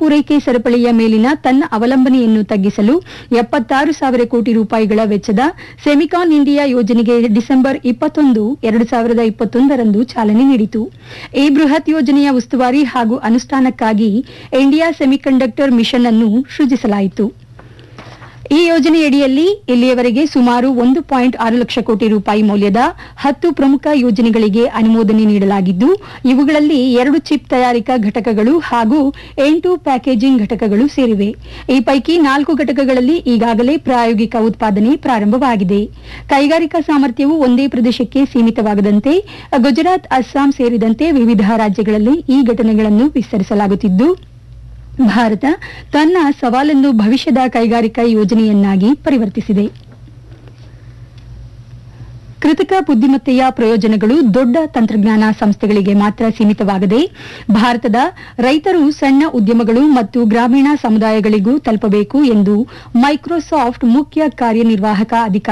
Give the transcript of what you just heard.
ಪೂರೈಕೆ ಸರಪಳಿಯ ಮೇಲಿನ ತನ್ನ ಅವಲಂಬನೆಯನ್ನು ತಗ್ಗಿಸಲು ಎಪ್ಪತ್ತಾರು ಸಾವಿರ ಕೋಟಿ ರೂಪಾಯಿಗಳ ವೆಚ್ಚದ ಸೆಮಿಕಾನ್ ಇಂಡಿಯಾ ಯೋಜನೆಗೆ ಡಿಸೆಂಬರ್ ಇಪ್ಪತ್ತೊಂದು ಎರಡು ಸಾವಿರದ ಇಪ್ಪತ್ತೊಂದರಂದು ಚಾಲನೆ ನೀಡಿತು ಈ ಬೃಹತ್ ಯೋಜನೆಯ ಉಸ್ತುವಾರಿ ಹಾಗೂ ಅನುಷ್ಠಾನಕ್ಕಾಗಿ ಇಂಡಿಯಾ ಸೆಮಿಕಂಡಕ್ಟರ್ ಮಿಷನ್ ಅನ್ನು ಸೃಜಿಸಲಾಯಿತು ಈ ಯೋಜನೆಯಡಿಯಲ್ಲಿ ಇಲ್ಲಿಯವರೆಗೆ ಸುಮಾರು ಒಂದು ಪಾಯಿಂಟ್ ಆರು ಲಕ್ಷ ಕೋಟಿ ರೂಪಾಯಿ ಮೌಲ್ಯದ ಹತ್ತು ಪ್ರಮುಖ ಯೋಜನೆಗಳಿಗೆ ಅನುಮೋದನೆ ನೀಡಲಾಗಿದ್ದು ಇವುಗಳಲ್ಲಿ ಎರಡು ಚಿಪ್ ತಯಾರಿಕಾ ಘಟಕಗಳು ಹಾಗೂ ಎಂಟು ಪ್ಯಾಕೇಜಿಂಗ್ ಘಟಕಗಳು ಸೇರಿವೆ ಈ ಪೈಕಿ ನಾಲ್ಕು ಘಟಕಗಳಲ್ಲಿ ಈಗಾಗಲೇ ಪ್ರಾಯೋಗಿಕ ಉತ್ಪಾದನೆ ಪ್ರಾರಂಭವಾಗಿದೆ ಕೈಗಾರಿಕಾ ಸಾಮರ್ಥ್ಯವು ಒಂದೇ ಪ್ರದೇಶಕ್ಕೆ ಸೀಮಿತವಾಗದಂತೆ ಗುಜರಾತ್ ಅಸ್ಸಾಂ ಸೇರಿದಂತೆ ವಿವಿಧ ರಾಜ್ಯಗಳಲ್ಲಿ ಈ ಘಟನೆಗಳನ್ನು ವಿಸ್ತರಿಸಲಾಗುತ್ತಿದ್ದು ಭಾರತ ತನ್ನ ಸವಾಲನ್ನು ಭವಿಷ್ಯದ ಕೈಗಾರಿಕಾ ಯೋಜನೆಯನ್ನಾಗಿ ಪರಿವರ್ತಿಸಿದೆ ಕೃತಕ ಬುದ್ದಿಮತ್ತೆಯ ಪ್ರಯೋಜನಗಳು ದೊಡ್ಡ ತಂತ್ರಜ್ಞಾನ ಸಂಸ್ಥೆಗಳಿಗೆ ಮಾತ್ರ ಸೀಮಿತವಾಗದೆ ಭಾರತದ ರೈತರು ಸಣ್ಣ ಉದ್ಯಮಗಳು ಮತ್ತು ಗ್ರಾಮೀಣ ಸಮುದಾಯಗಳಿಗೂ ತಲುಪಬೇಕು ಎಂದು ಮೈಕ್ರೋಸಾಫ್ಟ್ ಮುಖ್ಯ ಕಾರ್ಯನಿರ್ವಾಹಕ ಅಧಿಕಾರಿ